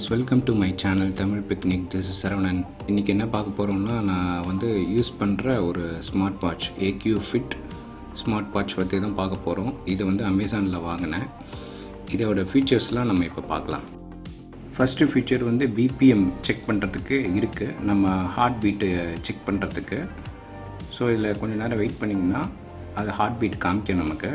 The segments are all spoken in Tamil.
welcome to my channel Tamil picnic this is Saravanan இன்றைக்கி என்ன பார்க்க போகிறோம்னா நான் வந்து யூஸ் பண்ணுற ஒரு smart watch AQ fit smart watch பற்றி தான் பார்க்க போகிறோம் இது வந்து அமேசானில் வாங்கினேன் இதோட ஃபீச்சர்ஸ்லாம் நம்ம இப்போ பார்க்கலாம் ஃபஸ்ட்டு ஃபீச்சர் வந்து பிபிஎம் செக் பண்ணுறதுக்கு இருக்குது நம்ம ஹார்ட் பீட்டு செக் பண்ணுறதுக்கு ஸோ இதில் கொஞ்ச நேரம் வெயிட் பண்ணிங்கன்னா அது ஹார்ட் பீட் காமிக்கும் நமக்கு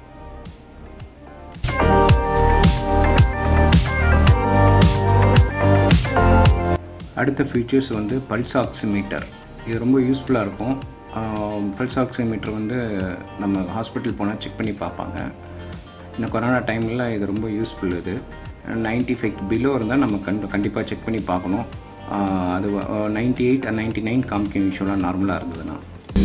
அடுத்த ஃபீச்சர்ஸ் வந்து பல்ஸ் ஆக்சிமீட்டர் இது ரொம்ப யூஸ்ஃபுல்லாக இருக்கும் பல்ஸ் ஆக்சிமீட்டர் வந்து நம்ம ஹாஸ்பிட்டல் போனால் செக் பண்ணி பார்ப்பாங்க இந்த கொரோனா டைமில் இது ரொம்ப யூஸ்ஃபுல் இது நைன்ட்டி ஃபைவ் பிலோ இருந்தால் நம்ம கண்டு கண்டிப்பாக செக் பண்ணி பார்க்கணும் அது நைன்ட்டி எயிட் நைன்ட்டி நைன் காமிக்கும் யூஸ்வலாக நார்மலாக இருந்ததுன்னா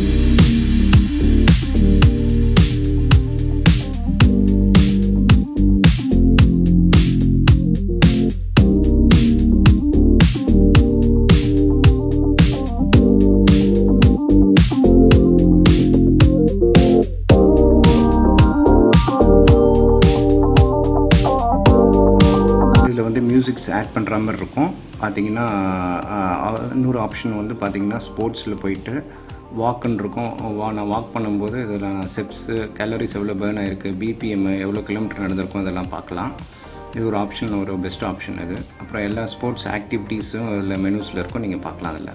இதில் வந்து மியூசிக்ஸ் ஆட் பண்ணுற மாதிரி இருக்கும் பார்த்தீங்கன்னா இன்னொரு ஆப்ஷன் வந்து பார்த்தீங்கன்னா ஸ்போர்ட்ஸில் போயிட்டு வாக்குன்னு இருக்கும் வா நான் வாக் பண்ணும்போது இதில் ஸ்டெப்ஸு கேலரிஸ் எவ்வளோ பேர்ன் ஆகிருக்கு பிபிஎம் எவ்வளோ கிலோமீட்டர் நடந்திருக்கும் இதெல்லாம் பார்க்கலாம் இது ஒரு ஆப்ஷன் ஒரு பெஸ்ட் ஆப்ஷன் இது அப்புறம் எல்லா ஸ்போர்ட்ஸ் ஆக்டிவிட்டீஸும் இதில் மெனூஸில் இருக்கும் நீங்கள் பார்க்கலாம் அதில்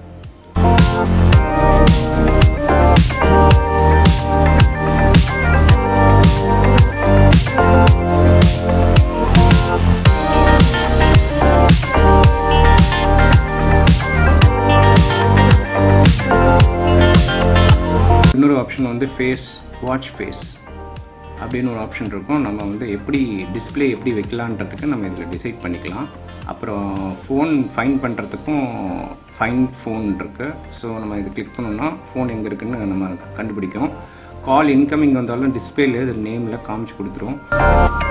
இன்னொரு ஆப்ஷன் வந்து ஃபேஸ் வாட்ச் ஃபேஸ் அப்படின்னு ஒரு ஆப்ஷன் இருக்கும் நம்ம வந்து எப்படி டிஸ்பிளே எப்படி வைக்கலான்றதுக்கு நம்ம இதில் டிசைட் பண்ணிக்கலாம் அப்புறம் ஃபோன் ஃபைன் பண்ணுறதுக்கும் ஃபைன் ஃபோன் இருக்குது ஸோ நம்ம இது கிளிக் பண்ணோம்னா ஃபோன் எங்கே இருக்குன்னு நம்ம கண்டுபிடிக்கும் கால் இன்கமிங் வந்தாலும் டிஸ்பிளேல இது நேமில் காமிச்சு கொடுத்துரும்